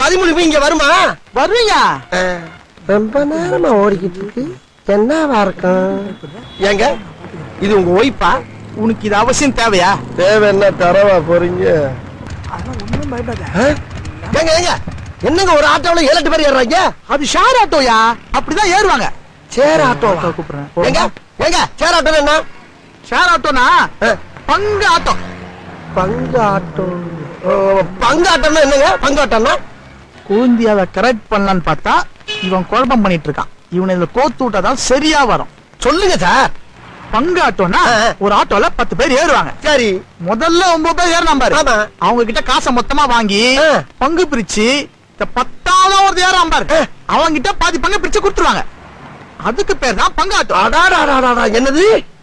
பதிமூணு இங்க வருமா வருவீங்க ரொம்ப நேரமா ஓடிக்கிட்டு இருக்கு என்னவா இருக்கும் ஏங்க இது உங்க ஒய்ஃபா உனக்கு இது அவசியம் தேவையா தேவை என்ன தரவா போறீங்க அதெல்லாம் ஒண்ணும் பயப்படாத ஏங்க ஏங்க என்னங்க ஒரு ஆட்டோல ஏழு எட்டு பேர் ஏறுறாங்க அது ஷேர் ஆட்டோயா அப்படிதான் ஏறுவாங்க சேர் ஆட்டோ கூப்பிடுறேன் ஏங்க ஏங்க சேர் ஆட்டோ என்ன ஷேர் ஆட்டோனா ஆ, பங்கு ஆட்டோ பங்கு ஆட்டோ ஓ, பங்கு ஆட்டோன்னா என்னங்க பங்கு ஆட்டோன்னா கூந்தி அதை கரெக்ட் பண்ணலான்னு பார்த்தா இவன் குழப்பம் பண்ணிட்டு இருக்கான் இவனை இதுல கோத்து விட்டாதான் சரியா வரும் சொல்லுங்க சார் பங்கு ஆட்டோனா ஆ, ஆ. ஒரு ஆட்டோல பத்து பேர் ஏறுவாங்க சரி முதல்ல ஒன்பது பேர் ஏறினா பாரு ஆமா. அவங்க கிட்ட காசை மொத்தமா வாங்கி ஆ. பங்கு பிரிச்சு இந்த பத்தாவது ஒரு ஏறாம பாரு ஆ. அவங்க கிட்ட பாதி பங்கு பிரிச்சு கொடுத்துருவாங்க அதுக்கு பேர் தான் பங்கு ஆட்டோ அடாடாடாடா என்னது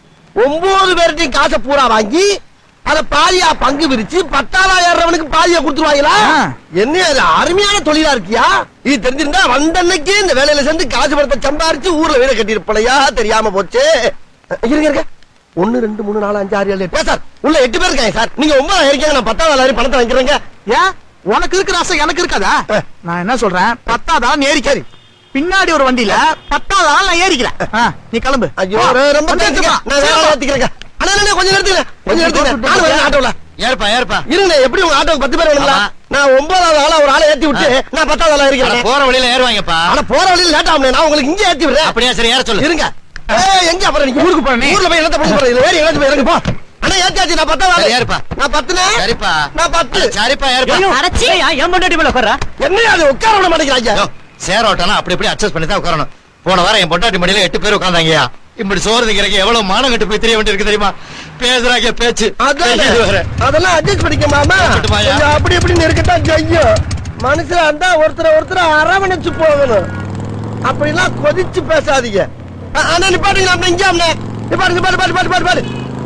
ஒன்பது பேர்ட்டையும் காசை பூரா வாங்கி அத பாதியா பங்கு விரிச்சு பத்தாயிரம் ஏறவனுக்கு பாதியா கொடுத்துருவாங்களா ஆ. என்ன அது அருமையான தொழிலா இருக்கியா இது தெரிஞ்சிருந்தா வந்த அன்னைக்கு இந்த வேலையில சேர்ந்து காசு பணத்தை சம்பாரிச்சு ஊர்ல வீட கட்டியிருப்பலையா தெரியாம போச்சு இருங்க இருங்க ஒன்னு ரெண்டு மூணு நாலு அஞ்சு ஆறு ஏழு எட்டு ஏன் சார் உள்ள எட்டு பேர் இருக்காங்க சார் நீங்க ஒன்பதாயிரம் இருக்கீங்க நான் பத்தாவது ஆயிரம் பணத்தை வாங்கிக்கிறேங்க ஏன் உனக்கு இருக்கிற ஆசை எனக்கு இருக்காதா ஆ. நான் என்ன சொல்றேன் பத்தாதா நீ ஏறிக்காரு பின்னாடி ஒரு வண்டியில பத்தாவது ஆள் நான் ஏறிக்கிறேன் ஆ, நீ கிளம்பு ஐயோ போ. ரொம்ப வந்து தேங்க்ஸ்ங்க. எடுத்துக்கலாம். நான் வேற ஆளை ஏத்திக்கிறேங்க அண்ணா அண்ணா, கொஞ்சம் நிறுத்துங்க கொஞ்சம் நிறுத்துங்க நானும் வரேன் ஆட்டோல ஏற்பா ஏற்பா இருங்க எப்படி உங்க ஆட்டோக்கு பத்து பேர் வேணுங்களா ஆமா. நான் ஒன்பதாவது ஆளா ஒரு ஆளை ஏத்தி விட்டு நான் பத்தாவது ஆளா அட, இருக்கிறேன் போற வழியில ஏறுவாங்கப்பா ஆனா போற வழியில லேட் ஆகும் நான் உங்களுக்கு இங்க ஏத்தி விடுறேன் அப்படியா சரி ஏற சொல்லு இருங்க ஏய், எங்க அப்புறம் நீங்க ஊருக்கு போறேன் நீ. ஊர்ல போய் என்னத்த பண்ண போறீங்க இதுல வேற எங்கேயாச்சும் போய் இறங்கு போ அண்ணா ஏத்தாச்சு நான் பத்தாவது சரி, ஆளு ஏறுப்பா. நான் பத்துனே சரிப்பா நான் பத்து அட, சரிப்பா ஏறுப்பா அரைச்சி என் பொண்டாட்டி மேல உட்கார்றா என்ன அது உட்கார விட மாட்டேங்கிறாங்க யோ, சேர் ஓட்டலாம் அப்படி இப்படி அட்ஜஸ்ட் பண்ணி தான் உட்காரணும் போன வாரம் என் பொண்டாட்டி மடியில எட்டு பேர் உட்காந்தாங்கயா இப்படி சோறு திங்கிறக்கு எவ்வளவு மானம் கட்டு போய் தெரிய வேண்டியிருக்கு தெரியுமா பேசுறாங்க பேச்சு அதான் பேசிட்டு வேற. அதெல்லாம் அட்ஜஸ்ட் பண்ணிக்க மாமா இருக்கட்டுமாயா? கொஞ்சம் அப்படி இப்படி இருக்கத்தான் செய்யும் மனுஷன் இருந்தா ஒருத்தர் ஒருத்தர் அரவணைச்சு போகணும் அப்படிலாம் கொதிச்சு பேசாதீங்க அ- அண்ணா நிப்பாட்டுங்க அண்ணா இங்க அண்ணா நிப்பாட்டு நிப்பாட்டு பாட்டு பாட்டு பாட்டு பாட்டு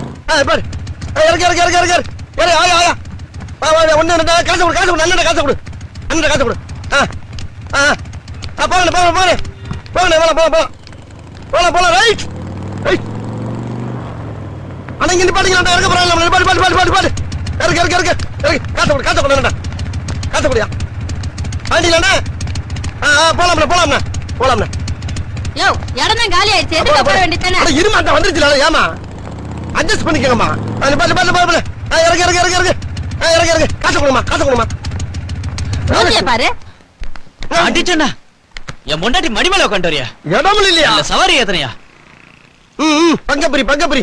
ஆ நிப்பாட்டு ஆ, இறக்கு இறக்கு இறக்கு இறக்கு இறக்கு இறக்கு ஆயா ஆயா வா வா ஒண்ணு ரெண்டு காசு கொடு காசு கொடு அண்ணன் காசு கொடு அண்ணன் காசு கொடு ஆ ஆ ஆ போங்க போங்க போங்க போங்க போலாம் போலாம் போலாம் போலாம் போலாம் ரைட் ரைட் அண்ணா இங்க நிப்பாட்டுங்க இறக்க போறாங்க நம்ம நிப்பாட்டு பாட்டு பாட்டு பாட்டு பாட்டு இறக்கு இறக்கு இறக்கு இறக்கு காசு கொடு காசு கொடு அண்ணா காசு கொடுயா ஆண்டிலண்ணா ஆ ஆ போலாம்ண்ணா போலாம்ண்ணா போலாம்ண்ணா யோ இடம் தான் காலி ஆயிடுச்சு எதுக்கு போட வேண்டியதானே அட இருமா அந்த வந்துருச்சுல ஏமா அட்ஜஸ்ட் பண்ணிக்கங்கம்மா அது பாட்டு பாட்டு பாட்டு ஆ இறக்கு இறக்கு இறக்கு இறக்கு ஆ இறக்கு இறக்கு காசு கொடுமா காசு கொடுமா மூஞ்சிய பாரு அடிச்சண்ணா என் பொண்டாட்டி மடி மேல உட்காந்து வரியா இடம் இல்லையா இல்ல சவாரி ஏத்தனையா ம் ம், பங்கப்பிரி பங்கப்பிரி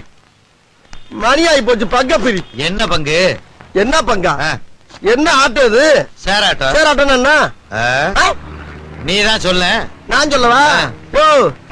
மணி ஆகி போச்சு பங்கப்பிரி என்ன பங்கு என்ன பங்கா ஆ, என்ன ஆட்டோ இது சேராட்டம் சேர் ஆட்டோன்னா என்ன ஆ? நீ தான் சொல்ல நான் சொல்லவா ஆ. ஓ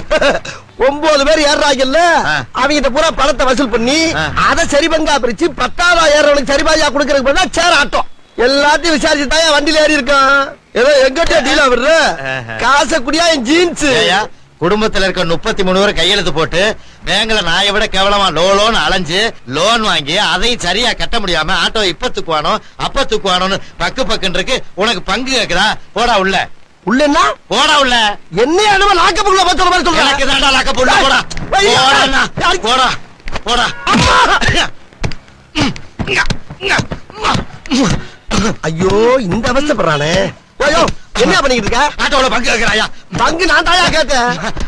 ஒன்பது பேர் ஏறாங்கல்ல ஆ. அவங்க பூரா பணத்தை வசூல் பண்ணி ஆ. அத சரி பங்கா பிரிச்சு பத்தாயிரம் ஏறவனுக்கு சரி பாதியா கொடுக்கறதுக்கு பதிலா சேர் ஆட்டோ எல்லாத்தையும் விசாரிச்சு தான் வண்டியில ஏறி இருக்கான் ஏதோ எங்கிட்ட டீலா விடுற ஆஹா. காசை குடியா என் ஜீன்ஸ் ஏய்யா, குடும்பத்துல இருக்க முப்பத்தி மூணு பேர் கையெழுத்து போட்டு பேங்க்ல நாயை விட கேவலமா லோ லோன் அலைஞ்சு லோன் வாங்கி அதையும் சரியா கட்ட முடியாம ஆட்டோ இப்ப தூக்குவானோ அப்ப தூக்குவானோன்னு பக்கு பக்குன்னு இருக்கு உனக்கு பங்கு கேக்குதா போடா உள்ள உள்ளன்னா போடா உள்ள என்ன என்னமோ லாக்கப்புக்குள்ள பத்து மாதிரி சொல்றேன் எனக்கு தாண்டா லாக்க போடா போடா ஐயா. போடா அண்ணா. போடா போடா ஐயோ இந்த அவஸ்தைப்படுறானே ஐயோ என்ன பண்ணிக்கிட்டு இருக்க ஆட்டோல பங்கு கேக்குறாயா பங்கு நான் தாயா கேட்டேன்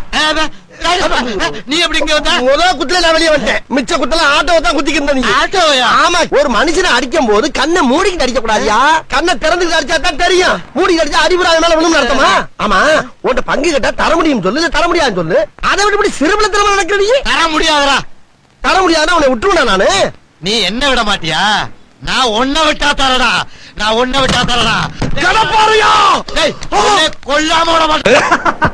நீ எப்படி இங்க வந்த முத குத்துல நான் வெளியே வந்துட்டேன் மிச்ச குத்தல ஆட்டோ தான் குத்திக்கிட்டு நீ ஆட்டோயா ஆமா ஒரு மனுஷனை அடிக்கும் போது கண்ணை மூடிக்கிட்டு அடிக்க கூடாதியா கண்ணை திறந்துக்கிட்டு அடிச்சா தான் தெரியும் மூடிக்கிட்டு அடிச்சா அறிவுறாத மேல விழுந்து அர்த்தமா ஆமா உன்கிட்ட பங்கு கேட்டா தர முடியும் சொல்லு இல்ல தர முடியாதுன்னு சொல்லு அதை விட்டு இப்படி சிறுபலத்தனமா நடக்கிற நீ தர முடியாதுடா தர முடியாதுன்னா உன்னை விட்டுருவேனா நானு நீ என்ன விட மாட்டியா நான் ஒன்ன விட்டா தரடா நான் ஒன்ன விட்டா தரடா கடப்பாறையா டேய், உன்னை கொல்லாம விட மாட்டேன்